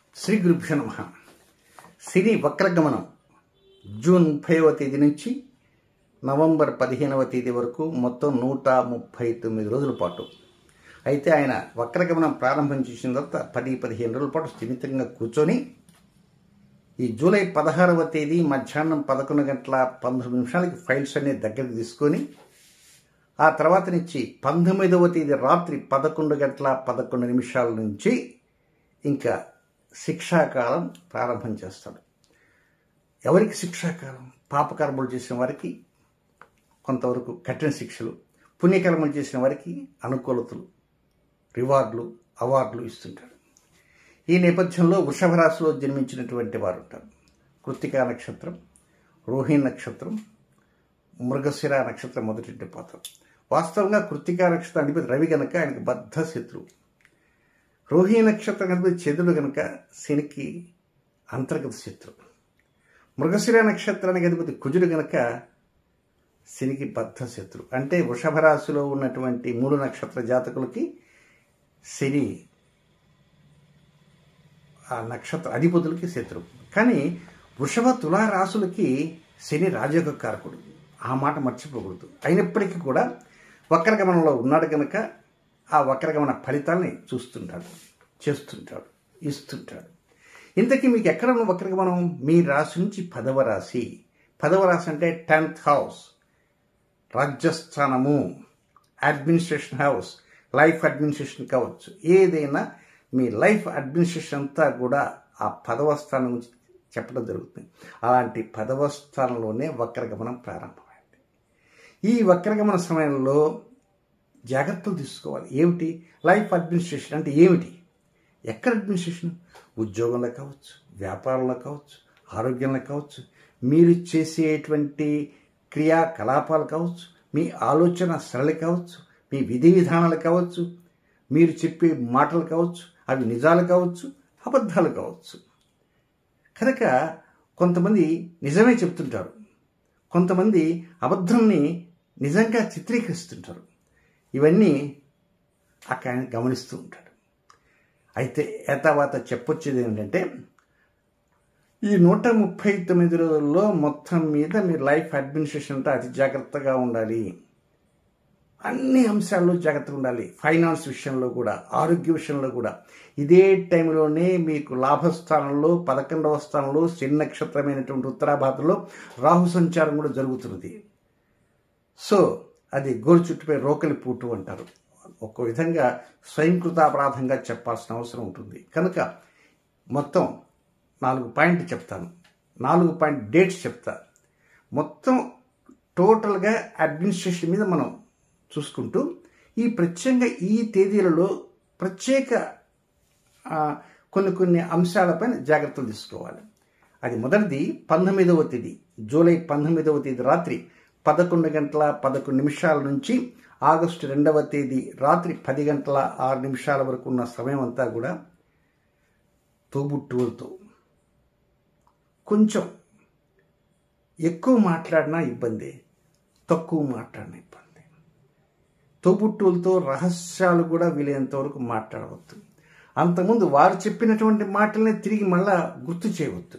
శ్రీ గురుభ్యో నమ శని వక్రగమనం జూన్ ముప్పైవ తేదీ నుంచి నవంబర్ పదిహేనవ తేదీ వరకు మొత్తం నూట ముప్పై తొమ్మిది రోజుల పాటు అయితే ఆయన వక్రగమనం ప్రారంభం చేసిన తర్వాత పది పదిహేను రోజుల పాటు స్థిమితంగా కూర్చొని ఈ జూలై పదహారవ తేదీ మధ్యాహ్నం పదకొండు గంటల పంతొమ్మిది నిమిషాలకి ఫైల్స్ అన్ని దగ్గరికి తీసుకొని ఆ తర్వాత నుంచి పంతొమ్మిదవ తేదీ రాత్రి పదకొండు గంటల పదకొండు నిమిషాల నుంచి ఇంకా శిక్షాకాలం ప్రారంభం చేస్తాడు ఎవరికి శిక్షాకాలం పాపకర్మలు చేసిన వారికి కొంతవరకు కఠిన శిక్షలు పుణ్యకర్మలు చేసిన వారికి అనుకూలతలు రివార్డులు అవార్డులు ఇస్తుంటాడు ఈ నేపథ్యంలో వృషభ రాశిలో జన్మించినటువంటి వారు ఉంటారు కృత్తికా నక్షత్రం రోహిణి నక్షత్రం మృగశిర నక్షత్రం మొదటి పాత్ర వాస్తవంగా కృత్తికా నక్షత్రం అధిపతి రవి గనక ఆయనకు బద్ధ శత్రువు రోహిణి నక్షత్రం అధిపతి చంద్రుడు గనక శనికి అంతర్గత శత్రువు మృగశిర నక్షత్రానికి అధిపతి కుజుడు గనక శనికి బద్ధ శత్రు అంటే వృషభ రాశిలో ఉన్నటువంటి మూడు నక్షత్ర జాతకులకి శని ఆ నక్షత్ర అధిపతులకి శత్రువు కానీ వృషభ తులా రాశులకి శని రాజయోగ కారకుడు ఆ మాట మర్చిపోకూడదు అయినప్పటికీ కూడా వక్రగమనంలో ఉన్నాడు కనుక ఆ వక్రగమన ఫలితాల్ని చూస్తుంటాడు చేస్తుంటాడు ఇస్తుంటాడు ఇంతకీ మీకు ఎక్కడ ఉన్న వక్రగమనం మీ రాశి నుంచి పదవ రాశి పదవ రాశి అంటే టెన్త్ హౌస్ రాజ్యస్థానము అడ్మినిస్ట్రేషన్ హౌస్ లైఫ్ అడ్మినిస్ట్రేషన్ కావచ్చు ఏదైనా మీ లైఫ్ అడ్మినిస్ట్రేషన్ అంతా కూడా ఆ పదవ స్థానం నుంచి చెప్పడం జరుగుతుంది అలాంటి పదవ స్థానంలోనే వక్రగమనం ప్రారంభమైంది ఈ వక్రగమన సమయంలో జాగ్రత్తలు తీసుకోవాలి ఏమిటి లైఫ్ అడ్మినిస్ట్రేషన్ అంటే ఏమిటి ఎక్కడ అడ్మినిస్ట్రేషన్ ఉద్యోగంలో కావచ్చు వ్యాపారంలో కావచ్చు ఆరోగ్యంలో కావచ్చు మీరు చేసేటువంటి క్రియాకలాపాలు కావచ్చు మీ ఆలోచన సరళి కావచ్చు మీ విధి విధానాలు కావచ్చు మీరు చెప్పే మాటలు కావచ్చు అవి నిజాలు కావచ్చు అబద్ధాలు కావచ్చు కనుక కొంతమంది నిజమే చెప్తుంటారు కొంతమంది అబద్ధంని నిజంగా చిత్రీకరిస్తుంటారు ఇవన్నీ అక్కడ ఆయన గమనిస్తూ ఉంటాడు అయితే ఏతావాత చెప్పొచ్చేది ఏంటంటే ఈ నూట ముప్పై తొమ్మిది రోజుల్లో మొత్తం మీద మీ లైఫ్ అడ్మినిస్ట్రేషన్ అంతా అతి జాగ్రత్తగా ఉండాలి అన్ని అంశాల్లో జాగ్రత్తగా ఉండాలి ఫైనాన్స్ విషయంలో కూడా ఆరోగ్య విషయంలో కూడా ఇదే టైంలోనే మీకు లాభస్థానంలో పదకొండవ స్థానంలో శని నక్షత్రమైనటువంటి ఉత్తరాభారతలో రాహు సంచారం కూడా జరుగుతున్నది సో అది గోరు చుట్టుపై రోకలి పూటు అంటారు ఒక విధంగా స్వయంకృతాపరాధంగా చెప్పాల్సిన అవసరం ఉంటుంది కనుక మొత్తం నాలుగు పాయింట్ చెప్తాను నాలుగు పాయింట్ డేట్స్ చెప్తా మొత్తం టోటల్గా అడ్మినిస్ట్రేషన్ మీద మనం చూసుకుంటూ ఈ ప్రత్యేకంగా ఈ తేదీలలో ప్రత్యేక కొన్ని కొన్ని అంశాలపైన జాగ్రత్తలు తీసుకోవాలి అది మొదటిది పంతొమ్మిదవ తేదీ జూలై పంతొమ్మిదవ తేదీ రాత్రి పదకొండు గంటల పదకొండు నిమిషాల నుంచి ఆగస్టు రెండవ తేదీ రాత్రి పది గంటల ఆరు నిమిషాల వరకు ఉన్న సమయం అంతా కూడా తోబుట్టువులతో కొంచెం ఎక్కువ మాట్లాడినా ఇబ్బంది తక్కువ మాట్లాడిన ఇబ్బంది తోబుట్టువులతో రహస్యాలు కూడా వీలైనంత వరకు మాట్లాడవద్దు అంతకుముందు వారు చెప్పినటువంటి మాటలనే తిరిగి మళ్ళా గుర్తు చేయవద్దు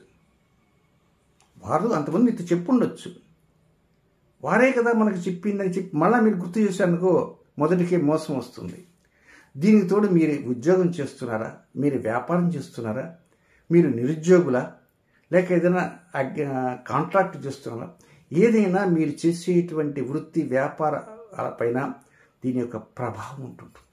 వారు అంతకుముందు నీకు చెప్పుండొచ్చు వారే కదా మనకు చెప్పిందని చెప్పి మళ్ళీ మీరు గుర్తు చేశారనుకో మొదటికే మోసం వస్తుంది దీనికి తోడు మీరు ఉద్యోగం చేస్తున్నారా మీరు వ్యాపారం చేస్తున్నారా మీరు నిరుద్యోగులా లేక ఏదైనా కాంట్రాక్ట్ చేస్తున్నారా ఏదైనా మీరు చేసేటువంటి వృత్తి వ్యాపారాలపైన దీని యొక్క ప్రభావం ఉంటుంటుంది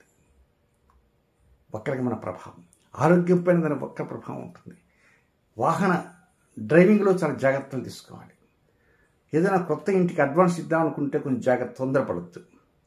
వక్రగమన ప్రభావం ఆరోగ్యం పైన దాని వక్ర ప్రభావం ఉంటుంది వాహన డ్రైవింగ్లో చాలా జాగ్రత్తలు తీసుకోవాలి ఏదైనా కొత్త ఇంటికి అడ్వాన్స్ ఇద్దాం అనుకుంటే కొంచెం జాగ్రత్త తొందరపడద్దు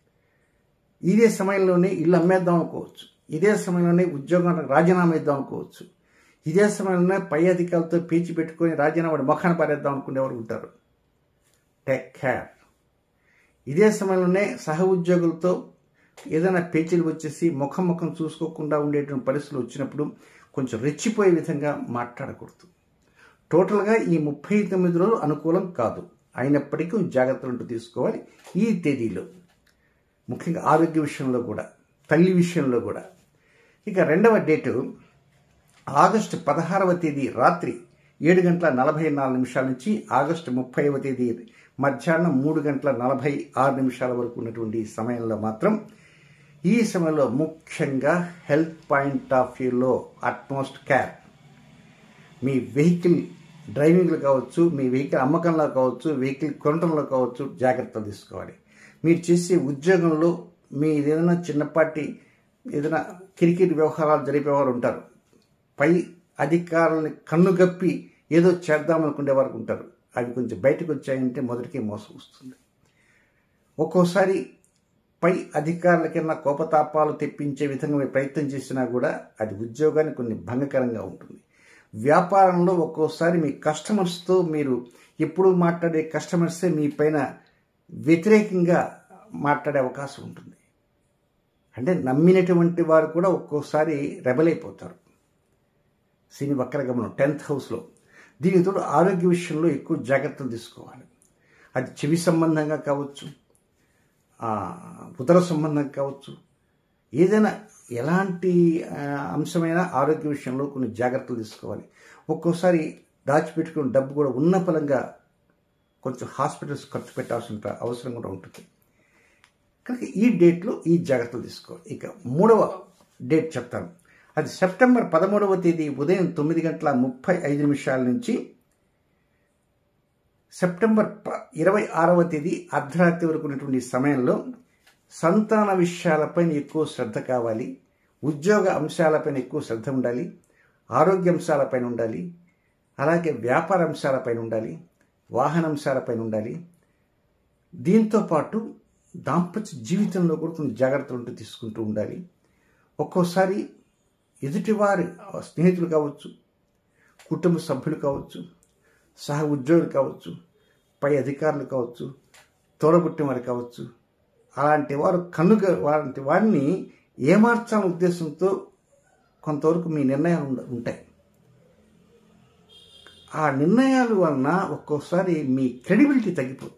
ఇదే సమయంలోనే ఇల్లు అమ్మేద్దాం అనుకోవచ్చు ఇదే సమయంలోనే ఉద్యోగానికి రాజీనామా ఇద్దాం అనుకోవచ్చు ఇదే సమయంలోనే పై అధికారులతో పీచి పెట్టుకొని రాజీనామా మొఖాన్ని పారేద్దాం అనుకునేవారు ఉంటారు టేక్ కేర్ ఇదే సమయంలోనే సహ ఉద్యోగులతో ఏదైనా పేచీలు వచ్చేసి ముఖం ముఖం చూసుకోకుండా ఉండేటువంటి పరిస్థితులు వచ్చినప్పుడు కొంచెం రెచ్చిపోయే విధంగా మాట్లాడకూడదు టోటల్గా ఈ ముప్పై తొమ్మిది రోజులు అనుకూలం కాదు అయినప్పటికీ జాగ్రత్తలు తీసుకోవాలి ఈ తేదీలో ముఖ్యంగా ఆరోగ్య విషయంలో కూడా తల్లి విషయంలో కూడా ఇక రెండవ డేటు ఆగస్టు పదహారవ తేదీ రాత్రి ఏడు గంటల నలభై నాలుగు నిమిషాల నుంచి ఆగస్టు ముప్పైవ తేదీ మధ్యాహ్నం మూడు గంటల నలభై ఆరు నిమిషాల వరకు ఉన్నటువంటి ఈ సమయంలో మాత్రం ఈ సమయంలో ముఖ్యంగా హెల్త్ పాయింట్ ఆఫ్ వ్యూలో అట్మోస్ట్ కేర్ మీ వెహికల్ డ్రైవింగ్లో కావచ్చు మీ వెహికల్ అమ్మకంలో కావచ్చు వెహికల్ కొనటంలో కావచ్చు జాగ్రత్తలు తీసుకోవాలి మీరు చేసే ఉద్యోగంలో మీ ఏదైనా చిన్నపాటి ఏదైనా కిరికిరి వ్యవహారాలు జరిపేవారు ఉంటారు పై అధికారులని కన్నుగప్పి ఏదో చేద్దామనుకునే వారు ఉంటారు అవి కొంచెం బయటకు వచ్చాయంటే మొదటికే మోసం వస్తుంది ఒక్కోసారి పై అధికారులకైనా కోపతాపాలు తెప్పించే విధంగా మీరు ప్రయత్నం చేసినా కూడా అది ఉద్యోగానికి కొన్ని భంగకరంగా ఉంటుంది వ్యాపారంలో ఒక్కోసారి మీ కస్టమర్స్తో మీరు ఎప్పుడు మాట్లాడే కస్టమర్సే మీ పైన వ్యతిరేకంగా మాట్లాడే అవకాశం ఉంటుంది అంటే నమ్మినటువంటి వారు కూడా ఒక్కోసారి రెబలైపోతారు శని వక్రగమనం టెన్త్ హౌస్లో దీనితో ఆరోగ్య విషయంలో ఎక్కువ జాగ్రత్తలు తీసుకోవాలి అది చెవి సంబంధంగా కావచ్చు ఉదర సంబంధం కావచ్చు ఏదైనా ఎలాంటి అంశమైనా ఆరోగ్య విషయంలో కొన్ని జాగ్రత్తలు తీసుకోవాలి ఒక్కోసారి దాచిపెట్టుకున్న డబ్బు కూడా ఉన్న ఫలంగా కొంచెం హాస్పిటల్స్ ఖర్చు పెట్టాల్సిన అవసరం కూడా ఉంటుంది కనుక ఈ డేట్లో ఈ జాగ్రత్తలు తీసుకోవాలి ఇక మూడవ డేట్ చెప్తాను అది సెప్టెంబర్ పదమూడవ తేదీ ఉదయం తొమ్మిది గంటల ముప్పై ఐదు నిమిషాల నుంచి సెప్టెంబర్ ఇరవై ఆరవ తేదీ అర్ధరాత్రి వరకు ఉన్నటువంటి సమయంలో సంతాన విషయాలపైన ఎక్కువ శ్రద్ధ కావాలి ఉద్యోగ అంశాలపైన ఎక్కువ శ్రద్ధ ఉండాలి ఆరోగ్య అంశాలపైన ఉండాలి అలాగే వ్యాపార అంశాలపైన ఉండాలి వాహన అంశాలపైన ఉండాలి దీంతో పాటు దాంపత్య జీవితంలో కూడా కొన్ని జాగ్రత్తలు ఉంటూ తీసుకుంటూ ఉండాలి ఒక్కోసారి ఎదుటివారి స్నేహితులు కావచ్చు కుటుంబ సభ్యులు కావచ్చు సహ ఉద్యోగులు కావచ్చు పై అధికారులు కావచ్చు తోడబుట్టిన వారు కావచ్చు అలాంటి వారు కన్నుగా వారి వారిని ఏమార్చాలనే ఉద్దేశంతో కొంతవరకు మీ నిర్ణయాలు ఉంటాయి ఆ నిర్ణయాల వలన ఒక్కోసారి మీ క్రెడిబిలిటీ తగ్గిపోతుంది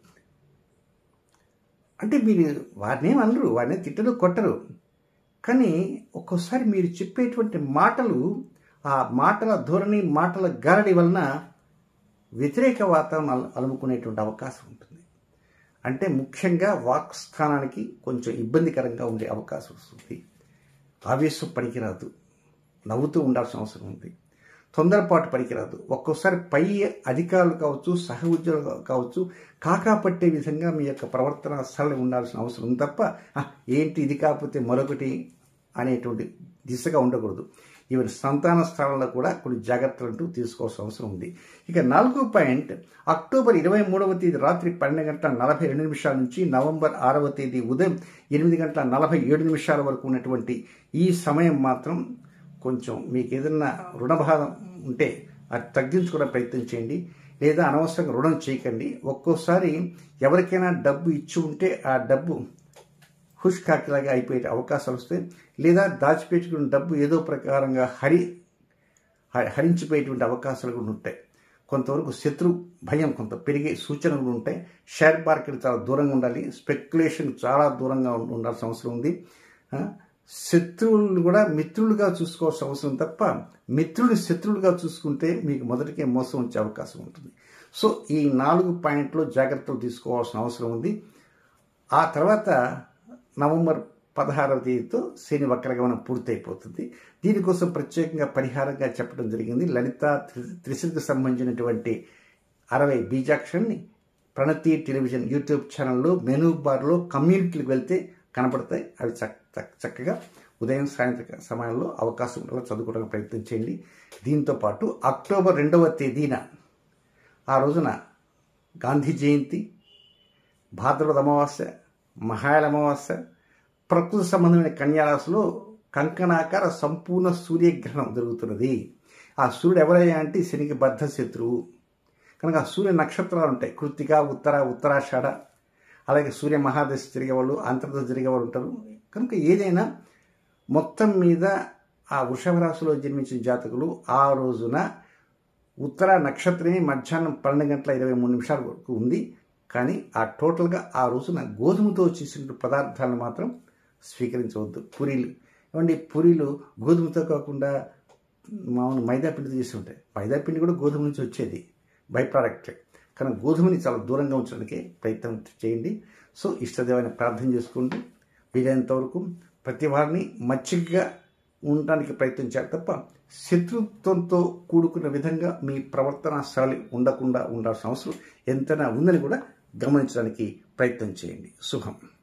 అంటే మీరు వారిని అనరు వారిని తిట్టరు కొట్టరు కానీ ఒక్కోసారి మీరు చెప్పేటువంటి మాటలు ఆ మాటల ధోరణి మాటల గారడి వలన వ్యతిరేక వాతావరణం అలుముకునేటువంటి అవకాశం ఉంటుంది అంటే ముఖ్యంగా వాక్ స్థానానికి కొంచెం ఇబ్బందికరంగా ఉండే అవకాశం వస్తుంది ఆవేశం పనికిరాదు నవ్వుతూ ఉండాల్సిన అవసరం ఉంది తొందరపాటు పనికిరాదు ఒక్కోసారి పై అధికారులు కావచ్చు సహ ఉద్యోగులు కావచ్చు కాకా పట్టే విధంగా మీ యొక్క ప్రవర్తన సరళి ఉండాల్సిన అవసరం ఉంది తప్ప ఏంటి ఇది కాకపోతే మరొకటి అనేటువంటి దిశగా ఉండకూడదు ఈవెన్ సంతాన స్థానంలో కూడా కొన్ని జాగ్రత్తలు అంటూ తీసుకోవాల్సిన అవసరం ఉంది ఇక నాలుగో పాయింట్ అక్టోబర్ ఇరవై మూడవ తేదీ రాత్రి పన్నెండు గంటల నలభై రెండు నిమిషాల నుంచి నవంబర్ ఆరవ తేదీ ఉదయం ఎనిమిది గంటల నలభై ఏడు నిమిషాల వరకు ఉన్నటువంటి ఈ సమయం మాత్రం కొంచెం మీకు ఏదన్నా రుణబాధం ఉంటే అది తగ్గించుకోవడం ప్రయత్నం చేయండి లేదా అనవసరంగా రుణం చేయకండి ఒక్కోసారి ఎవరికైనా డబ్బు ఇచ్చి ఉంటే ఆ డబ్బు హుష్ కాకిలాగా అయిపోయే అవకాశాలు వస్తాయి లేదా దాచిపెట్టుకున్న డబ్బు ఏదో ప్రకారంగా హరి హరించిపోయేటువంటి అవకాశాలు కూడా ఉంటాయి కొంతవరకు శత్రు భయం కొంత పెరిగే సూచనలు ఉంటాయి షేర్ మార్కెట్ చాలా దూరంగా ఉండాలి స్పెక్యులేషన్ చాలా దూరంగా ఉండాల్సిన అవసరం ఉంది శత్రువులను కూడా మిత్రులుగా చూసుకోవాల్సిన అవసరం తప్ప మిత్రులు శత్రువులుగా చూసుకుంటే మీకు మొదటికే మోసం వచ్చే అవకాశం ఉంటుంది సో ఈ నాలుగు పాయింట్లు జాగ్రత్తలు తీసుకోవాల్సిన అవసరం ఉంది ఆ తర్వాత నవంబర్ పదహారవ తేదీతో శని వక్రగమనం పూర్తయిపోతుంది దీనికోసం ప్రత్యేకంగా పరిహారంగా చెప్పడం జరిగింది లలిత త్రిశులకు సంబంధించినటువంటి అరవై బీజాక్షరాన్ని ప్రణతి టెలివిజన్ యూట్యూబ్ ఛానల్లో మెనూ బార్లో కమ్యూనిటీలకు వెళ్తే కనపడతాయి అవి చక్కగా ఉదయం సాయంత్రం సమయంలో అవకాశం ఉండాలో చదువుకోవడానికి ప్రయత్నం చేయండి దీంతో పాటు అక్టోబర్ రెండవ తేదీన ఆ రోజున గాంధీ జయంతి భాద్రపద అమావాస్య మహాయాల అమావాస్య ప్రకృతి సంబంధమైన కన్యారాశిలో కంకణాకార సంపూర్ణ సూర్యగ్రహణం జరుగుతున్నది ఆ సూర్యుడు ఎవరయ్యా అంటే శనికి బద్ధ శత్రువు కనుక ఆ సూర్య నక్షత్రాలు ఉంటాయి కృతిక ఉత్తర ఉత్తరాషాఢ అలాగే సూర్య మహాదశ తిరిగేవాళ్ళు అంతర్దశ తిరిగేవాళ్ళు ఉంటారు కనుక ఏదైనా మొత్తం మీద ఆ వృషభ రాశిలో జన్మించిన జాతకులు ఆ రోజున ఉత్తర నక్షత్రమే మధ్యాహ్నం పన్నెండు గంటల ఇరవై మూడు నిమిషాల వరకు ఉంది కానీ ఆ టోటల్గా ఆ రోజున గోధుమతో చేసిన పదార్థాలను మాత్రం స్వీకరించవద్దు పూరీలు ఏమండి పూరీలు గోధుమతో కాకుండా మామూలు మైదా పిండి చేసి ఉంటాయి మైదా పిండి కూడా గోధుమ నుంచి వచ్చేది బై ప్రోడక్ట్ కానీ గోధుమని చాలా దూరంగా ఉంచడానికి ప్రయత్నం చేయండి సో ఇష్టదేవాన్ని ప్రార్థన చేసుకుంటూ వీలైనంత వరకు ప్రతి వారిని మచ్చికగా ఉండడానికి ప్రయత్నించాలి తప్ప శత్రుత్వంతో కూడుకున్న విధంగా మీ ప్రవర్తన శైలి ఉండకుండా ఉండాల్సిన అవసరం ఎంతైనా ఉందని కూడా గమనించడానికి ప్రయత్నం చేయండి శుభం